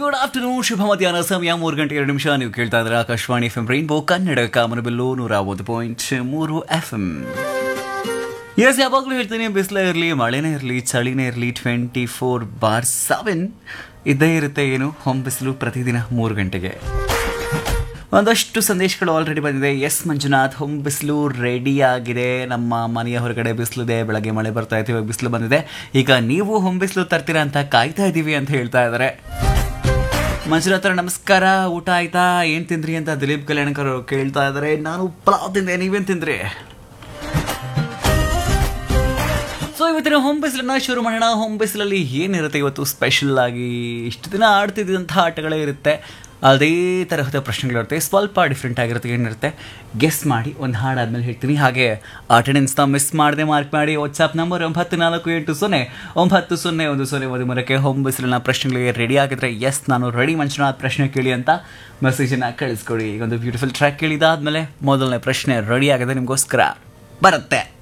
good afternoon ಶುಭ ಮಧ್ಯಾಹ್ನ ಸಮಯ ಮೂರು ಗಂಟೆ ಎರಡು ನಿಮಿಷ ನೀವು ಕೇಳ್ತಾ ಇದ್ರೆ Akashvani F M rainbow Kannada ಕಾಮನಬಿಲ್ಲು ನೂರ ಒಂದು ಪಾಯಿಂಟ್ ಮೂರು ಎಫ್ ಎಂ ಎಸ್ ಯಾವಾಗಲೂ ಹೇಳ್ತೀನಿ ಬಿಸಿಲೇ ಇರಲಿ ಮಳೆನೇ ಇರಲಿ ಚಳಿನೇ ಇರಲಿ ಟ್ವೆಂಟಿ ಫೋರ್ ಬಾರ್ ಸೆವೆನ್ ಇದ್ದೇ ಇರುತ್ತೆ ಏನು ಹೊಂಬಿಸಿಲು ಪ್ರತಿದಿನ ಮೂರು ಗಂಟೆಗೆ ಒಂದಷ್ಟು ಸಂದೇಶಗಳು ಆಲ್ರೆಡಿ ಬಂದಿದೆ ಎಸ್ ಮಂಜುನಾಥ್ ಹೊಂ ಬಿಸಿಲು ರೆಡಿ ಆಗಿದೆ ನಮ್ಮ ಮನೆಯ ಹೊರಗಡೆ ಬಿಸಿಲಿದೆ ಬೆಳಗ್ಗೆ ಮಳೆ ಬರ್ತಾ ಇತ್ತು ಇವಾಗ ಬಿಸಿಲು ಬಂದಿದೆ ಈಗ ನೀವು ಹೊಂ ಬಿಸಿಲು ತರ್ತೀರಾ ಅಂತ ಕಾಯ್ತಾ ಇದ್ದೀವಿ ಅಂತ ಹೇಳ್ತಾ ಇದ್ದಾರೆ ಮಂಜುನಾಥ್ ಅವ್ರೆ, ನಮಸ್ಕಾರ ಊಟ ಆಯ್ತಾ ಏನ್ ತಿಂದ್ರಿ ಅಂತ ದಿಲೀಪ್ ಕಲ್ಯಾಣಕರ್ ಅವ್ರು ಕೇಳ್ತಾ ಇದ್ದಾರೆ ನಾನು ಪಲಾವ್ ತಿಂದೆ ನೀವೇನ್ ತಿಂದ್ರಿ ಸೊ ಇವತ್ತಿನ ಹೋಮ್ ಬಿಸಿಲನ್ನ ಶುರು ಮಾಡೋಣ ಹೋಮ್ ಬಿಸಿಲಲ್ಲಿ ಏನಿರುತ್ತೆ ಇವತ್ತು ಸ್ಪೆಷಲ್ ಆಗಿ ಇಷ್ಟು ದಿನ ಆಡ್ತಿದ್ದಂಥ ಆಟಗಳೇ ಇರುತ್ತೆ ಅದೇ ತರಹದ ಪ್ರಶ್ನೆಗಳಿರುತ್ತೆ ಸ್ವಲ್ಪ ಡಿಫ್ರೆಂಟ್ ಆಗಿರುತ್ತೆ ಏನಿರುತ್ತೆ ಗೆಸ್ ಮಾಡಿ ಒಂದು ಹಾಡು ಆದ್ಮೇಲೆ ಹೇಳ್ತೀನಿ ಹಾಗೆ ಅಟೆಂಡೆನ್ಸ್ನ ಮಿಸ್ ಮಾಡದೆ ಮಾರ್ಕ್ ಮಾಡಿ ವಾಟ್ಸಾಪ್ ನಂಬರ್ ಒಂಬತ್ತು ನಾಲ್ಕು ಎಂಟು ಸೊನ್ನೆ ಒಂಬತ್ತು ಸೊನ್ನೆ ಒಂದು ಸೊನ್ನೆ ಒಂದು ಮೂರಕ್ಕೆ ಹೋಮ್ ಬಿಸಿಲಿನ ಪ್ರಶ್ನೆಗಳಿಗೆ ರೆಡಿ ಆಗಿದ್ರೆ ಎಸ್ ನಾನು ರೆಡಿ ಮಂಜುನಾಥ್ ಪ್ರಶ್ನೆ ಕೇಳಿ ಅಂತ ಮೆಸೇಜನ್ನು ಕಳಿಸ್ಕೊಡಿ ಈಗ ಒಂದು ಬ್ಯೂಟಿಫುಲ್ ಟ್ರ್ಯಾಕ್ ಕೇಳಿದಾದ್ಮೇಲೆ ಮೊದಲನೇ ಪ್ರಶ್ನೆ ರೆಡಿ ಆಗಿದೆ ನಿಮಗೋಸ್ಕರ ಬರುತ್ತೆ